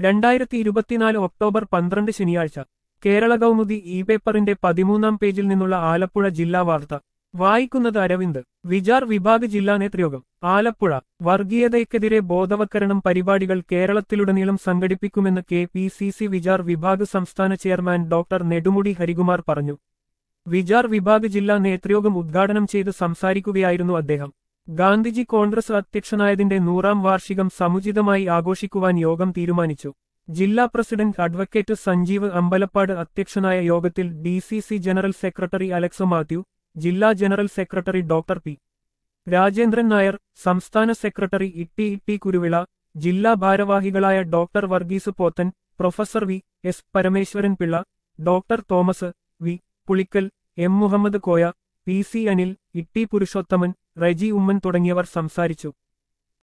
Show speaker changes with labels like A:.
A: രണ്ടായിരത്തി ഇരുപത്തിനാല് ഒക്ടോബർ പന്ത്രണ്ട് ശനിയാഴ്ച കേരള കൗമുദി ഇ പേപ്പറിന്റെ പതിമൂന്നാം പേജിൽ നിന്നുള്ള ആലപ്പുഴ ജില്ലാ വാർത്ത വായിക്കുന്നത് അരവിന്ദ് വിചാർ വിഭാഗ് ജില്ലാ നേതൃയോഗം ആലപ്പുഴ വർഗീയതയ്ക്കെതിരെ ബോധവൽക്കരണം പരിപാടികൾ കേരളത്തിലുടനീളം സംഘടിപ്പിക്കുമെന്ന് K P C C Vichar Vibhag സംസ്ഥാന ചെയർമാൻ ഡോക്ടർ നെടുമുടി ഹരികുമാർ പറഞ്ഞു വിചാർ വിഭാഗ് ജില്ലാ നേതൃയോഗം ഉദ്ഘാടനം ചെയ്ത് സംസാരിക്കുകയായിരുന്നു അദ്ദേഹം ഗാന്ധിജി കോൺഗ്രസ് അധ്യക്ഷനായതിന്റെ നൂറാം വാർഷികം സമുചിതമായി ആഘോഷിക്കുവാൻ യോഗം തീരുമാനിച്ചു ജില്ലാ പ്രസിഡന്റ് അഡ്വക്കേറ്റ് സഞ്ജീവ് അമ്പലപ്പാട് അധ്യക്ഷനായ യോഗത്തിൽ D C C general secretary Alexo Mathew ജില്ലാ general secretary doctor P Rajendran Nair സംസ്ഥാന സെക്രട്ടറി ഇട്ടി ഇട്ടി കുരുവിള ജില്ലാ ഭാരവാഹികളായ doctor Varghese Pothan professor V S Parameswaran Pillai doctor Thomas V Pulickal M Muhammad Koya P C Anil T Purushothaman Reji Oommen തുടങ്ങിയവർ സംസാരിച്ചു